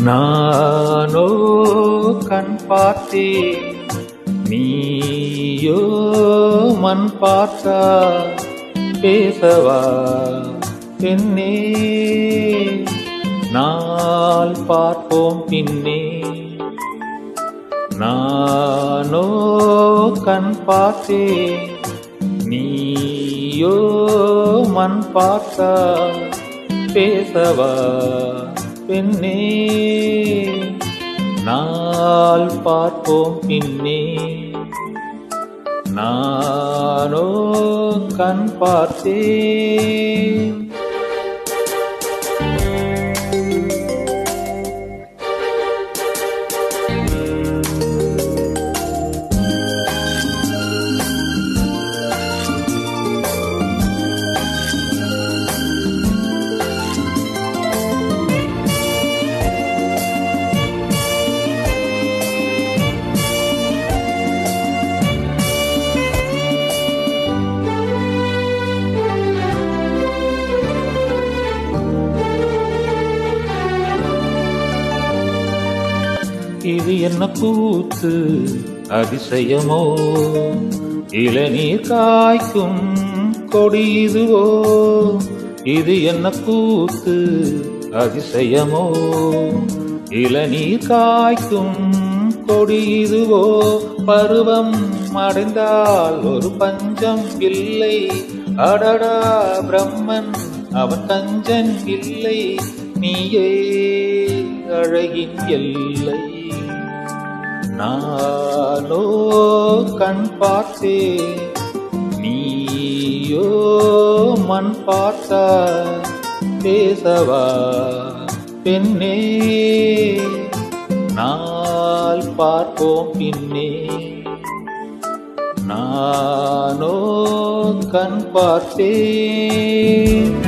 நானோ கண் பார்த்தேன் நீயோ மண் பார்த்தா பேசவா பெண்ணே நாள் பார்ப்போம் பின்னே நானோ கண் பார்த்தேன் நீயோ மண் பார்த்தா பேசவா பெண்ணே நாள் பார்ப்போம் பின்னே நானோ கண் பார்த்தேன் இது என்ன கூத்து அதிசயமோ இளநீர் காய்க்கும் கொடி இதுவோ இது என்ன கூத்து அதிசயமோ இளநீர் காய்க்கும் கொடி இதுவோ பருவம் அடைந்தால் ஒரு பஞ்சம் இல்லை அடடா பிரம்மன் அவன் கஞ்சன் இல்லை நீயே அழகின் எல்லை நானோ கண் பார்த்தே நீயோ மண் பார்த்தா பேசவா பெண்ணே நாள் பார்ப்போம் பின்னே நானோ கண் பார்த்தேன்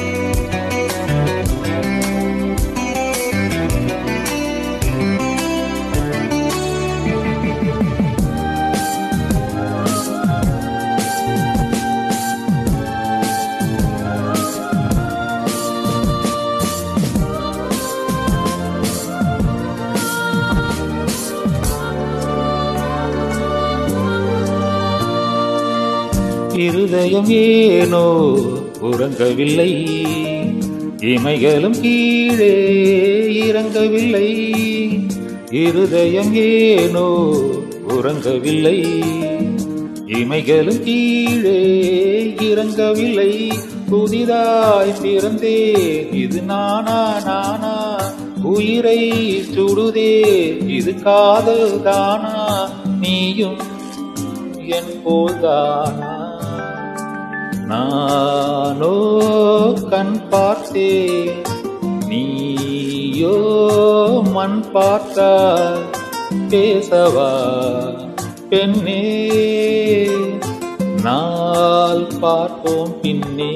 இருதயம் ஏனோ உறங்கவில்லை இமைகளும் கீழே இறங்கவில்லை இருதயம் ஏனோ உறங்கவில்லை இமைகளும் கீழே இறங்கவில்லை புதிதாய் பிறந்தேன் இது நானா நானா உயிரை சுடுதே இது காதல் தானா நீயும் என் போல்தானா நானோ கண் பார்த்தே நீயோ மண் பார்த்தா பேசவா பெண்ணே நாள் பார்ப்போம் பின்னே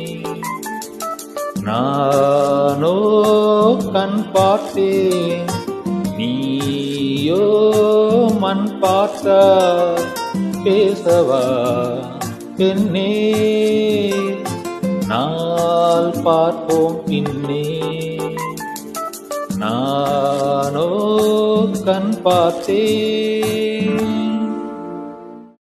நானோ கண் பார்த்தேன் நீயோ மண் பார்த்தா பேசவா பெண்ணே நாள் பார்ப்போம் பின்னே நானோ கண் பார்த்தேன்